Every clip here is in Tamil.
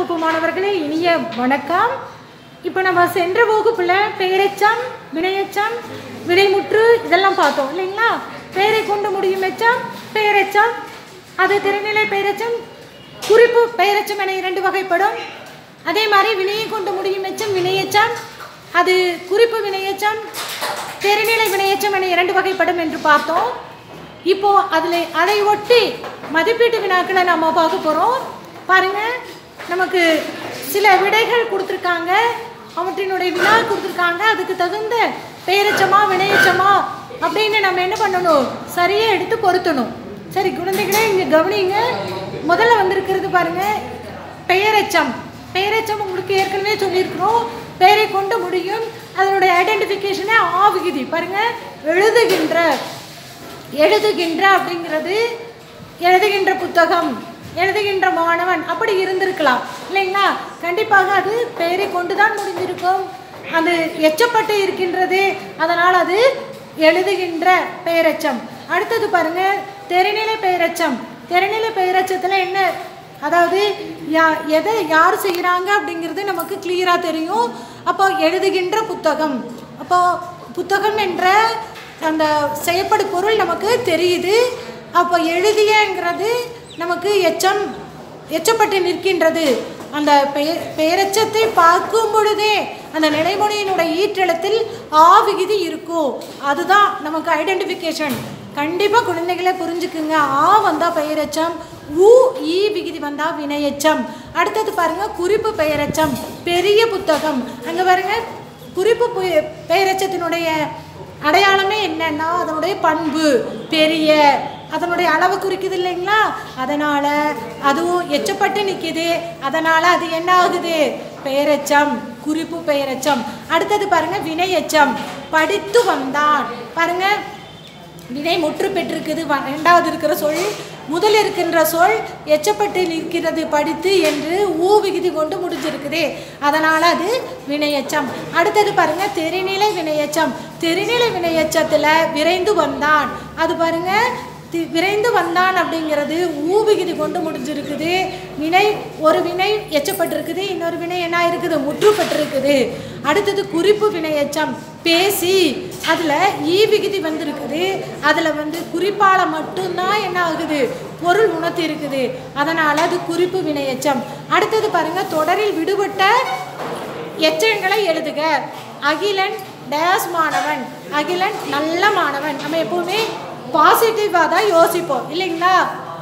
வகுப்பு மாணவர்களே இனிய வணக்கம் இப்போ நம்ம சென்ற வகுப்புல பெயரெச்சம் வினையெச்சம் வினைமுற்று இதெல்லாம் பார்த்தோம் இல்லைங்களா பெயரை கொண்டு முடியும் எச்சம் பெயரெச்சம் அது திறநிலை பெயரெச்சம் குறிப்பு பெயரெச்சம் என இரண்டு வகைப்படும் அதே மாதிரி வினையை கொண்டு முடியும் எச்சம் வினையெச்சம் அது குறிப்பு வினையெச்சம் தெரிநிலை வினையெச்சம் என இரண்டு வகைப்படும் என்று பார்த்தோம் இப்போ அதில் அதை ஒட்டி மதிப்பீட்டு வினாக்களை நம்ம பார்க்க போகிறோம் பாருங்க நமக்கு சில விடைகள் கொடுத்துருக்காங்க அவற்றினுடைய வினா கொடுத்துருக்காங்க அதுக்கு தகுந்த பெயரெச்சமா வினையெச்சமா அப்படின்னு நம்ம என்ன பண்ணணும் சரியாக எடுத்து பொருத்தணும் சரி குழந்தைகளே இங்கே கவனிங்க முதல்ல வந்திருக்கிறது பாருங்க பெயரெச்சம் பெயரெச்சம் உங்களுக்கு ஏற்கனவே சொல்லியிருக்கிறோம் பெயரை கொண்டு முடியும் அதனுடைய ஐடென்டிஃபிகேஷனே ஆ விகுதி பாருங்க எழுதுகின்ற எழுதுகின்ற அப்படிங்கிறது எழுதுகின்ற புத்தகம் எழுதுகின்ற மாணவன் அப்படி இருந்திருக்கலாம் இல்லைங்களா கண்டிப்பாக அது பெயரை கொண்டு தான் முடிந்திருக்கும் அது எச்சப்பட்டு இருக்கின்றது அதனால் அது எழுதுகின்ற பெயரெச்சம் அடுத்தது பாருங்க தெரிநிலை பெயரெச்சம் தெரிநிலை பெயரெச்சத்தில் என்ன அதாவது யா எதை யார் செய்கிறாங்க அப்படிங்கிறது நமக்கு கிளியராக தெரியும் அப்போ எழுதுகின்ற புத்தகம் அப்போ புத்தகம் என்ற அந்த செய்யப்படு பொருள் நமக்கு தெரியுது அப்போ எழுதியங்கிறது நமக்கு எச்சம் எச்சப்பட்டு நிற்கின்றது அந்த பெயர் பெயரெச்சத்தை பார்க்கும் பொழுதே அந்த நிலைமொழியினுடைய ஈற்றெழுத்தில் ஆ விகுதி இருக்கும் அதுதான் நமக்கு ஐடென்டிஃபிகேஷன் கண்டிப்பாக குழந்தைகளை புரிஞ்சுக்குங்க ஆ வந்தால் பெயரெச்சம் உ ஈ விகுதி வந்தால் வினையெச்சம் அடுத்தது பாருங்க குறிப்பு பெயரெச்சம் பெரிய புத்தகம் அங்கே பாருங்க குறிப்பு பெ- பெயரெச்சத்தினுடைய அடையாளமே என்னன்னா அதனுடைய பண்பு பெரிய அதனுடைய அளவு குறிக்குது இல்லைங்களா அதனால அதுவும் எச்சப்பட்டு நிற்கிது அதனால அது என்ன ஆகுது பெயரெச்சம் குறிப்பு பெயரெச்சம் அடுத்தது பாருங்க வினையெச்சம் படித்து வந்தான் பாருங்க வினை முற்று பெற்றிருக்குது வ- ரெண்டாவது இருக்கிற சொல் முதல் இருக்கின்ற சொல் எச்சப்பட்டு நிற்கிறது படித்து என்று ஊ விகுதி கொண்டு முடிஞ்சிருக்குது அதனால் அது வினையச்சம் அடுத்தது பாருங்க தெரிநிலை வினையச்சம் தெரிநிலை வினையச்சத்தில் விரைந்து வந்தான் அது பாருங்க தி- விரைந்து வந்தான் அப்படிங்கிறது ஊ விகுதி கொண்டு முடிஞ்சிருக்குது வினை ஒரு வினை எச்சப்பட்டிருக்குது இன்னொரு வினை என்ன இருக்குது முற்று பெற்றிருக்குது அடுத்தது குறிப்பு வினையச்சம் பேசி அதில் ஈ விகுதி வந்திருக்குது அதில் வந்து குறிப்பால் மட்டும்தான் என்ன ஆகுது பொருள் உணர்த்தி இருக்குது அதனால் அது குறிப்பு வினையச்சம் அடுத்தது பாருங்க தொடரில் விடுபட்ட எச்சங்களை எழுதுக அகிலன் டேஸ் மாணவன் அகிலன் நல்ல மாணவன் நம்ம எப்பவுமே பாசிட்டிவாக தான் யோசிப்போம் இல்லைங்களா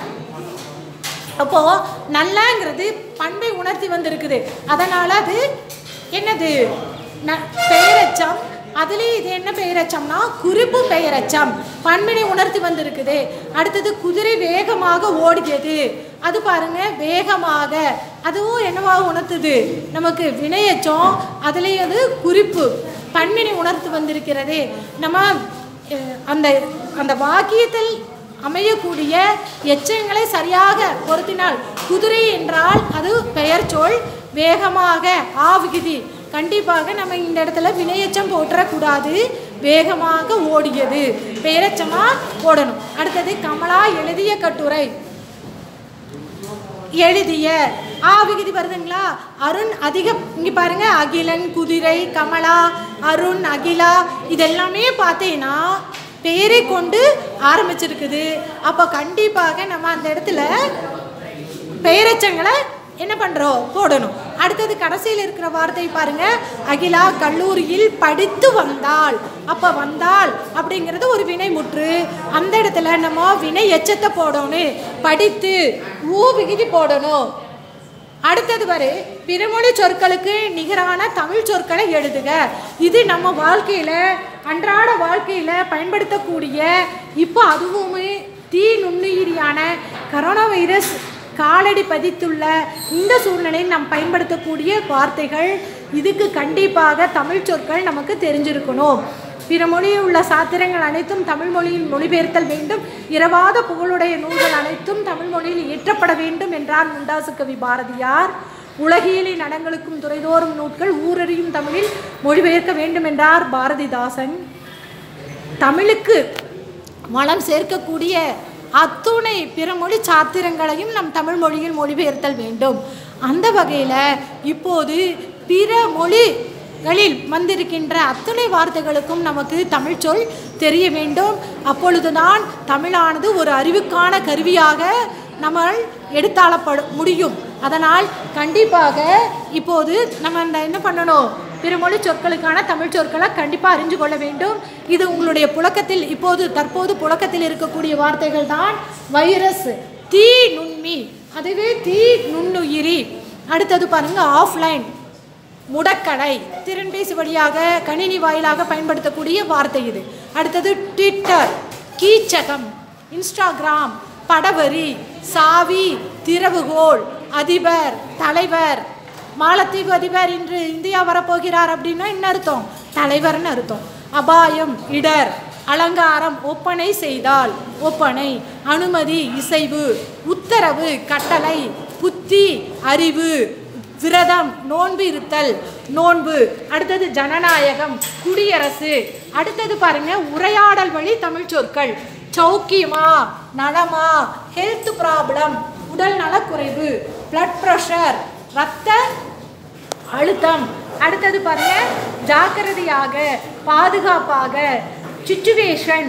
அப்போ நல்லங்கிறது பண்பை உணர்த்தி வந்திருக்குது அதனால அது என்னது ந- பெயரெச்சம் அதுலேயும் இது என்ன பெயரெச்சம்னா குறிப்பு பெயரெச்சம் பண்பினை உணர்த்தி வந்திருக்குது அடுத்தது குதிரை வேகமாக ஓடியது அது பாருங்க வேகமாக அதுவும் என்னவாக உணர்த்துது நமக்கு வினையச்சம் அதுலேயும் அது குறிப்பு பண்பினை உணர்த்தி வந்திருக்கிறது நம்ம அஹ், அந்த அந்த வாக்கியத்தில் அமையக்கூடிய எச்சங்களை சரியாக பொருத்தினால் குதிரை என்றால் அது பெயர் சொல் வேகமாக ஆ விகுதி கண்டிப்பாக நம்ம இந்த இடத்துல வினையச்சம் போட்டுறக்கூடாது வேகமாக ஓடியது பெயரச்சமா போடணும் அடுத்தது கமலா எழுதிய கட்டுரை எழுதிய ஆ விகுதி வருதுங்களா அருண் அதிக இங்கே பாருங்க அகிலன் குதிரை கமலா அருண் அகிலா இதெல்லாமே பார்த்தீங்கன்னா பேரை கொண்டு ஆரம்பிச்சிருக்குது அப்போ கண்டிப்பாக நம்ம அந்த இடத்துல பெயரெச்சங்களை என்ன பண்ணுறோம் போடணும் அடுத்தது கடைசியில் இருக்கிற வார்த்தை பாருங்க அகிலா கல்லூரியில் படித்து வந்தாள் அப்போ வந்தாள் அப்படிங்கிறது ஒரு வினைமுற்று அந்த இடத்துல நம்ம வினை எச்சத்தை போடணும் படித்து ஊ விகுதி போடணும் அடுத்தது வரை பிறமொழி சொற்களுக்கு நிகரான தமிழ் சொற்களை எழுதுக இது நம்ம வாழ்க்கையில் அன்றாட வாழ்க்கையில் பயன்படுத்தக்கூடிய இப்போ அதுவுமே தீ நுண்ணுயிரியான கரோனா வைரஸ் காலடி பதித்துள்ள இந்த சூழ்நிலையில் நாம் பயன்படுத்தக்கூடிய வார்த்தைகள் இதுக்கு கண்டிப்பாக தமிழ் சொற்கள் நமக்கு தெரிஞ்சிருக்கணும் பிற மொழியில் உள்ள சாத்திரங்கள் அனைத்தும் தமிழ் மொழியில் மொழிபெயர்த்தல் வேண்டும் இரவாத புகழுடைய நூல்கள் அனைத்தும் தமிழ் மொழியில் இயற்றப்பட வேண்டும் என்றார் முண்டாசு கவி பாரதியார் உலகியலின் நடங்களுக்கும் துறைதோறும் நூட்கள் ஊரறியும் தமிழில் மொழிபெயர்க்க வேண்டும் என்றார் பாரதிதாசன் தமிழுக்கு வளம் சேர்க்கக்கூடிய அத்துணை பிற மொழி சாத்திரங்களையும் நம் தமிழ் மொழியில் மொழிபெயர்த்தல் வேண்டும் அந்த வகையில் இப்போது பிற மொழிகளில் வந்திருக்கின்ற அத்தனை வார்த்தைகளுக்கும் நமக்கு தமிழ் சொல் தெரிய வேண்டும் அப்பொழுதுதான் தமிழானது ஒரு அறிவுக்கான கருவியாக நம்ம எடுத்தாளப்பட முடியும் அதனால் கண்டிப்பாக இப்போது நம்ம அந்த என்ன பண்ணணும் பிறமொழி சொற்களுக்கான தமிழ் சொற்களை கண்டிப்பாக அறிஞ்சு கொள்ள வேண்டும் இது உங்களுடைய புழக்கத்தில் இப்போது தற்போது புழக்கத்தில் இருக்கக்கூடிய வார்த்தைகள் தான் வைரஸ் தீ நுண்மி அதுவே தீ நுண்ணுயிரி அடுத்தது பாருங்க ஆஃப்லைன் முடக்கடை திறன்பேசி வழியாக கணினி வாயிலாக பயன்படுத்தக்கூடிய வார்த்தை இது அடுத்தது ட்விட்டர் கீச்சகம் இன்ஸ்டாகிராம் படவரி சாவி திறவுகோல் அதிபர் தலைவர் மாலத்தீவு அதிபர் இன்று இந்தியா வரப்போகிறார் அப்படின்னா என்ன அர்த்தம் தலைவர்னு அர்த்தம் அபாயம் இடர் அலங்காரம் ஒப்பனை செய்தால் ஒப்பனை அனுமதி இசைவு உத்தரவு கட்டளை புத்தி அறிவு விரதம் நோன்பு இருத்தல் நோன்பு அடுத்தது ஜனநாயகம் குடியரசு அடுத்தது பாருங்க உரையாடல் வழி தமிழ் சொற்கள் சௌக்கியமா நலமா ஹெல்த் ப்ராப்ளம் உடல் நலக்குறைவு பிளட் ப்ரெஷர் ரத்த அழுத்தம் அடுத்தது பாருங்க ஜாக்கிரதையாக பாதுகாப்பாக சுச்சுவேஷன்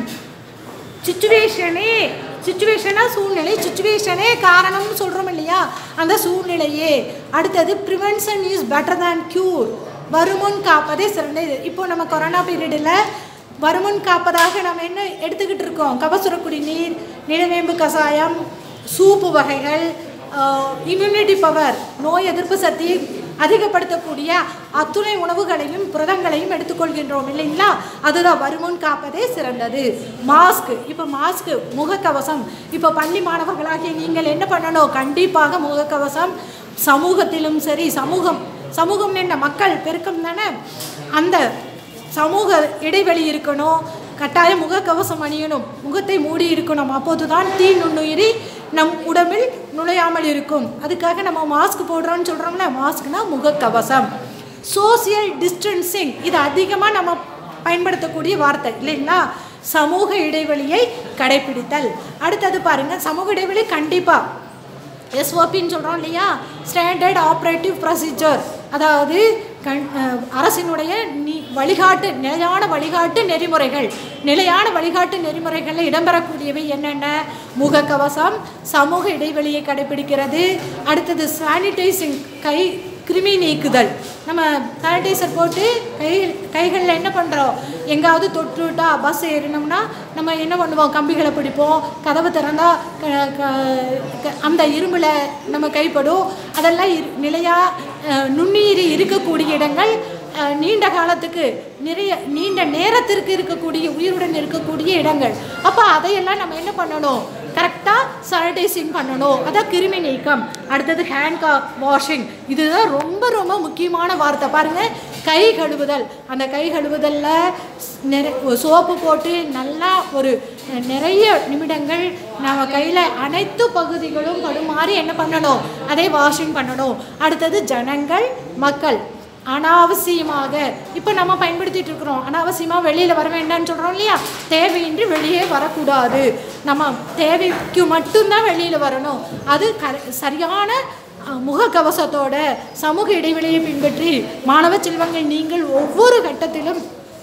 சுச்சுவேஷனே சுச்சுவேஷனா சூழ்நிலை சுச்சுவேஷனே காரணம்னு சொல்கிறோம் இல்லையா அந்த சூழ்நிலையே அடுத்தது prevention is better than cure வருமுன் காப்பதே சிறந்தது இப்போ நம்ம கொரோனா பீரியடில் வருமுன் காப்பதாக நம்ம என்ன எடுத்துக்கிட்டு இருக்கோம் கபசுர குடிநீர் நிலவேம்பு கஷாயம் சூப்பு வகைகள் இம்யூனிட்டி பவர் நோய் எதிர்ப்பு சக்தியை அதிகப்படுத்தக்கூடிய அத்துணை உணவுகளையும் புரதங்களையும் எடுத்துக்கொள்கின்றோம் இல்லைங்களா அதுதான் வருமுன் காப்பதே சிறந்தது மாஸ்க் இப்போ மாஸ்க் முகக்கவசம் இப்போ பள்ளி மாணவர்களாகிய நீங்கள் என்ன பண்ணணும் கண்டிப்பாக முகக்கவசம் சமூகத்திலும் சரி சமூகம் சமூகம் என்ன மக்கள் பெருக்கம் தானே அந்த சமூக இடைவெளி இருக்கணும் கட்டாயம் முகக்கவசம் அணியணும் முகத்தை மூடி இருக்கணும் அப்போதுதான் தீ நுண்ணுயிரி நம் உடம்பில் நுழையாமல் இருக்கும் அதுக்காக நம்ம மாஸ்க் போடுறோம்னு சொல்கிறோம்ல மாஸ்க்னா முகக்கவசம் சோசியல் டிஸ்டன்சிங் இது அதிகமாக நம்ம பயன்படுத்தக்கூடிய வார்த்தை இல்லைங்களா சமூக இடைவெளியை கடைபிடித்தல் அடுத்தது பாருங்க சமூக இடைவெளி கண்டிப்பாக எஸ்ஓபின்னு சொல்கிறோம் இல்லையா ஸ்டாண்டர்ட் ஆப்ரேட்டிவ் ப்ரொசீஜர் அதாவது கண் அஹ், அரசினுடைய நி வழிகாட்டு நிலையான வழிகாட்டு நெறிமுறைகள் நிலையான வழிகாட்டு நெறிமுறைகளில் இடம்பெறக்கூடியவை என்னென்ன முகக்கவசம் சமூக இடைவெளியை கடைபிடிக்கிறது அடுத்தது சானிடைசிங் கை கிருமி நீக்குதல் நம்ம சானிடைசர் போட்டு கை கைகளில் என்ன பண்ணுறோம் எங்காவது தொற்றுவிட்டா பஸ் ஏறினோம்னா நம்ம என்ன பண்ணுவோம் கம்பிகளை பிடிப்போம் கதவு திறந்தா க- க- க- அந்த இரும்பில் நம்ம கைப்படும் அதெல்லாம் இரு- நிலையா அஹ், நுண்ணுயிரி இருக்கக்கூடிய இடங்கள் அஹ், நீண்ட காலத்துக்கு நிறைய நீண்ட நேரத்திற்கு இருக்கக்கூடிய உயிருடன் இருக்கக்கூடிய இடங்கள் அப்போ அதையெல்லாம் நம்ம என்ன பண்ணணும் கரெக்டாக சானிடைசிங் பண்ணணும் அதான் கிருமி நீக்கம் அடுத்தது ஹேண்ட் கா வாஷிங் இதுதான் ரொம்ப ரொம்ப முக்கியமான வார்த்தை பாருங்கள் கை கழுவுதல் அந்த கை கழுவுதலில் நிறை சோப்பு போட்டு நல்லா ஒரு நிறைய நிமிடங்கள் நம்ம கையில் அனைத்து பகுதிகளும் படுமாறி என்ன பண்ணணும் அதை வாஷிங் பண்ணணும் அடுத்தது ஜனங்கள் மக்கள் அனாவசியமாக இப்போ நம்ம பயன்படுத்திட்டு இருக்கிறோம் அனாவசியமாக வெளியில் வர வேண்டாம்னு சொல்கிறோம் இல்லையா தேவையின்றி வெளியே வரக்கூடாது நம்ம தேவைக்கு மட்டும்தான் வெளியில் வரணும் அது கர சரியான அஹ், முகக்கவசத்தோட சமூக இடைவெளியை பின்பற்றி மாணவ செல்வங்கள் நீங்கள் ஒவ்வொரு கட்டத்திலும்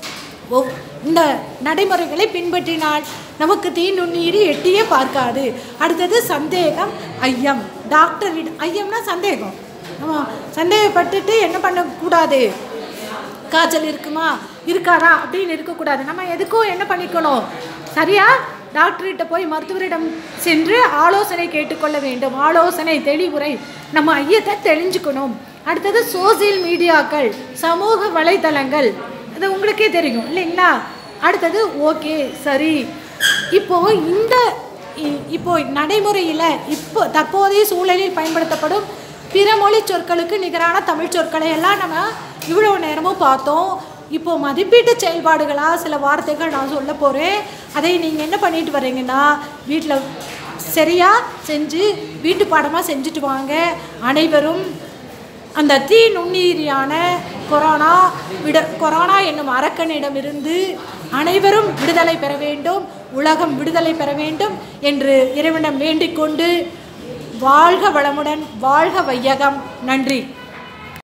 ஒவ்- இந்த நடைமுறைகளை பின்பற்றினால் நமக்கு தீ நுண்ணுயிரி எட்டியே பார்க்காது அடுத்தது சந்தேகம் ஐயம் டாக்டர் ஐயம்னா சந்தேகம் நம்ம சந்தேகப்பட்டுட்டு என்ன பண்ணக்கூடாது காய்ச்சல் இருக்குமா இருக்காரா அப்படின்னு இருக்கக்கூடாது நம்ம எதுக்கும் என்ன பண்ணிக்கணும் சரியா டாக்டர்கிட்ட போய் மருத்துவரிடம் சென்று ஆலோசனை கேட்டுக்கொள்ள வேண்டும் ஆலோசனை தெளிவுரை நம்ம ஐயத்தை தெளிஞ்சுக்கணும் அடுத்தது சோசியல் மீடியாக்கள் சமூக வலைத்தளங்கள் இது உங்களுக்கே தெரியும் இல்லைங்களா அடுத்தது ஓகே சரி இப்போ இந்த இ- இப்போ நடைமுறையில் இப்போ தற்போதைய சூழலில் பயன்படுத்தப்படும் பிற மொழி சொற்களுக்கு நிகரான தமிழ் சொற்களை எல்லாம் நம்ம இவ்வளோ நேரமும் பார்த்தோம் இப்போ மதிப்பீட்டு செயல்பாடுகளாக சில வார்த்தைகள் நான் சொல்ல போகிறேன் அதை நீங்கள் என்ன பண்ணிட்டு வர்றீங்கன்னா வீட்டில் சரியா செஞ்சு வீட்டு பாடமாக செஞ்சுட்டு வாங்க அனைவரும் அந்த தீ நுண்ணுயிரியான கொரோனா விட கொரோனா என்னும் அரக்கனிடமிருந்து அனைவரும் விடுதலை பெற வேண்டும் உலகம் விடுதலை பெற வேண்டும் என்று இறைவனிடம் வேண்டிக் கொண்டு வாழ்க வளமுடன் வாழ்க வையகம் நன்றி